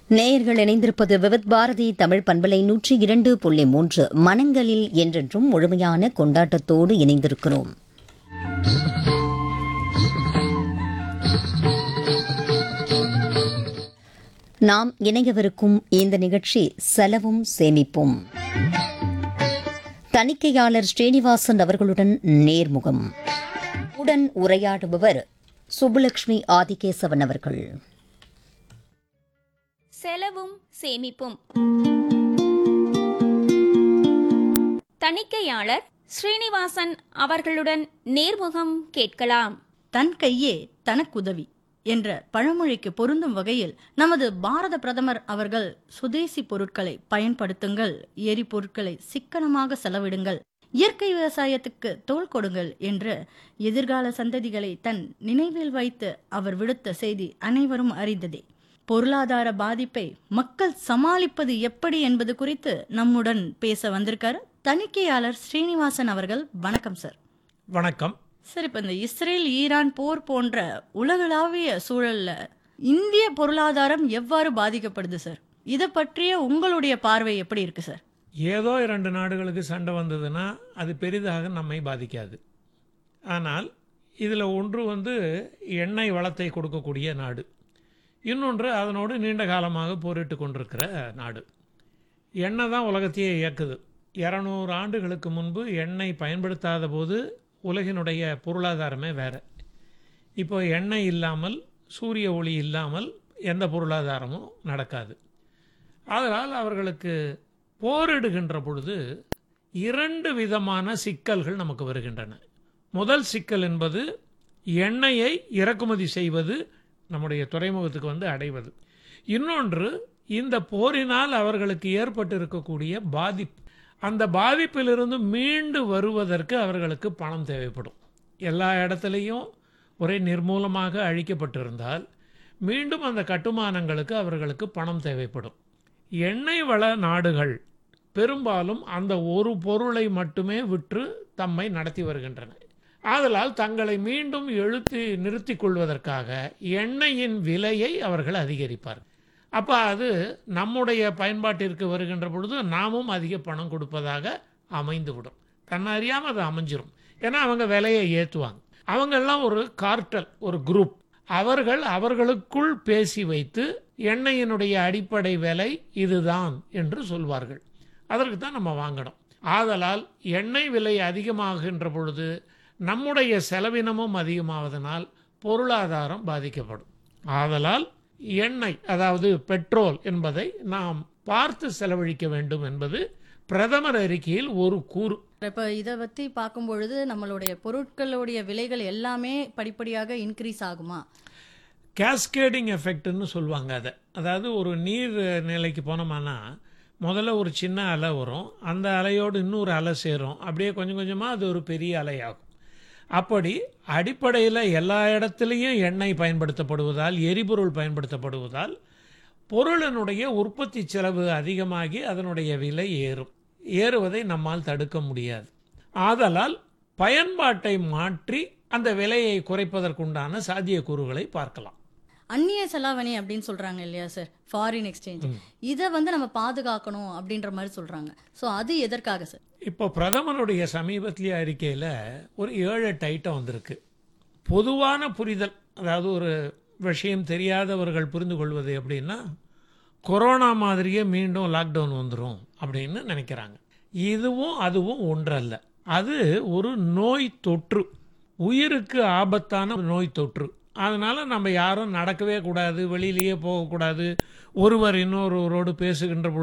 நேயர்கள் இணைந்திருப்பது விவித் பாரதி தமிழ் பண்பலை நூற்றி இரண்டு புள்ளி மூன்று மனங்களில் என்றென்றும் முழுமையான கொண்டாட்டத்தோடு இணைந்திருக்கிறோம் நாம் இணையவிருக்கும் இந்த நிகழ்ச்சி செலவும் சேமிப்பும் தணிக்கையாளர் ஸ்ரீனிவாசன் அவர்களுடன் நேர்முகம் உடன் உரையாடுபவர் சுப்புலட்சுமி ஆதிகேசவன் அவர்கள் செலவும் சேமிப்பும் தணிக்கையாளர் ஸ்ரீனிவாசன் அவர்களுடன் நேர்முகம் கேட்கலாம் தன் கையே தனக்குதவி என்ற பழமொழிக்கு பொருந்தும் வகையில் நமது பாரத பிரதமர் அவர்கள் சுதேசி பொருட்களை பயன்படுத்துங்கள் எரிபொருட்களை சிக்கனமாக செலவிடுங்கள் இயற்கை விவசாயத்துக்கு தோள் கொடுங்கள் என்று எதிர்கால சந்ததிகளை தன் நினைவில் வைத்து அவர் விடுத்த செய்தி அனைவரும் அறிந்ததே பொருளாதார பாதிப்பை மக்கள் சமாளிப்பது எப்படி என்பது குறித்து நம்முடன் பேச வந்திருக்காரு தணிக்கையாளர் ஸ்ரீனிவாசன் அவர்கள் வணக்கம் சார் வணக்கம் சார் இப்போ இந்த இஸ்ரேல் ஈரான் போர் போன்ற உலகளாவிய சூழல்ல இந்திய பொருளாதாரம் எவ்வாறு பாதிக்கப்படுது சார் இதை பற்றிய உங்களுடைய பார்வை எப்படி இருக்கு சார் ஏதோ இரண்டு நாடுகளுக்கு சண்டை வந்ததுன்னா அது பெரிதாக நம்மை பாதிக்காது ஆனால் இதில் ஒன்று வந்து எண்ணெய் வளத்தை கொடுக்கக்கூடிய நாடு இன்னொன்று அதனோடு நீண்ட காலமாக போரிட்டு கொண்டிருக்கிற நாடு எண்ணெய் தான் உலகத்தையே இயக்குது இரநூறு ஆண்டுகளுக்கு முன்பு எண்ணெய் பயன்படுத்தாத போது உலகினுடைய பொருளாதாரமே வேறு இப்போ எண்ணெய் இல்லாமல் சூரிய ஒளி இல்லாமல் எந்த பொருளாதாரமும் நடக்காது அதனால் அவர்களுக்கு போரிடுகின்ற பொழுது இரண்டு விதமான சிக்கல்கள் நமக்கு வருகின்றன முதல் சிக்கல் என்பது எண்ணெயை இறக்குமதி செய்வது நம்முடைய துறைமுகத்துக்கு வந்து அடைவது இன்னொன்று இந்த போரினால் அவர்களுக்கு ஏற்பட்டு இருக்கக்கூடிய பாதிப்பு அந்த பாதிப்பிலிருந்து மீண்டு வருவதற்கு அவர்களுக்கு பணம் தேவைப்படும் எல்லா இடத்துலையும் ஒரே நிர்மூலமாக அழிக்கப்பட்டிருந்தால் மீண்டும் அந்த கட்டுமானங்களுக்கு அவர்களுக்கு பணம் தேவைப்படும் எண்ணெய் வள நாடுகள் பெரும்பாலும் அந்த ஒரு பொருளை மட்டுமே விற்று தம்மை நடத்தி வருகின்றன ஆதலால் தங்களை மீண்டும் எழுத்தி நிறுத்திக் கொள்வதற்காக எண்ணெயின் விலையை அவர்கள் அதிகரிப்பார்கள் அப்போ அது நம்முடைய பயன்பாட்டிற்கு வருகின்ற பொழுது நாமும் அதிக பணம் கொடுப்பதாக அமைந்துவிடும் தன்னறியாமல் அது அமைஞ்சிரும் ஏன்னா அவங்க விலையை ஏற்றுவாங்க அவங்கெல்லாம் ஒரு கார்ட்டல் ஒரு குரூப் அவர்கள் அவர்களுக்குள் பேசி வைத்து எண்ணெயினுடைய அடிப்படை விலை இதுதான் என்று சொல்வார்கள் அதற்கு தான் நம்ம வாங்கணும் ஆதலால் எண்ணெய் விலை அதிகமாகின்ற பொழுது நம்முடைய செலவினமும் அதிகமாவதனால் பொருளாதாரம் பாதிக்கப்படும் ஆதலால் எண்ணெய் அதாவது பெட்ரோல் என்பதை நாம் பார்த்து செலவழிக்க வேண்டும் என்பது பிரதமர் அறிக்கையில் ஒரு கூறு இப்போ இதை பற்றி பார்க்கும் பொழுது நம்மளுடைய பொருட்களுடைய விலைகள் எல்லாமே படிப்படியாக இன்க்ரீஸ் ஆகுமா கேஸ்கேடிங் எஃபெக்ட்னு சொல்லுவாங்க அதை அதாவது ஒரு நீர் நிலைக்கு போனோம்னா முதல்ல ஒரு சின்ன அலை வரும் அந்த அலையோடு இன்னொரு அலை சேரும் அப்படியே கொஞ்சம் கொஞ்சமாக அது ஒரு பெரிய அலையாகும் அப்படி அடிப்படையில் எல்லா இடத்துலையும் எண்ணெய் பயன்படுத்தப்படுவதால் எரிபொருள் பயன்படுத்தப்படுவதால் பொருளினுடைய உற்பத்தி செலவு அதிகமாகி அதனுடைய விலை ஏறும் ஏறுவதை நம்மால் தடுக்க முடியாது ஆதலால் பயன்பாட்டை மாற்றி அந்த விலையை குறைப்பதற்குண்டான சாத்தியக்கூறுகளை பார்க்கலாம் அந்நிய செலாவணி அப்படின்னு சொல்றாங்க இல்லையா சார் ஃபாரின் எக்ஸ்சேஞ்ச் இதை வந்து நம்ம பாதுகாக்கணும் அப்படின்ற மாதிரி சொல்றாங்க ஸோ அது எதற்காக சார் இப்போ பிரதமருடைய சமீபத்திய அறிக்கையில் ஒரு ஏழு எட்டு ஐட்டம் வந்திருக்கு பொதுவான புரிதல் அதாவது ஒரு விஷயம் தெரியாதவர்கள் புரிந்து கொள்வது எப்படின்னா கொரோனா மாதிரியே மீண்டும் லாக்டவுன் வந்துடும் அப்படின்னு நினைக்கிறாங்க இதுவும் அதுவும் ஒன்றல்ல அது ஒரு நோய் தொற்று உயிருக்கு ஆபத்தான நோய் தொற்று அதனால் நம்ம யாரும் நடக்கவே கூடாது வெளியிலேயே போகக்கூடாது ஒருவர் இன்னொருவரோடு பேசுகின்ற பொழுது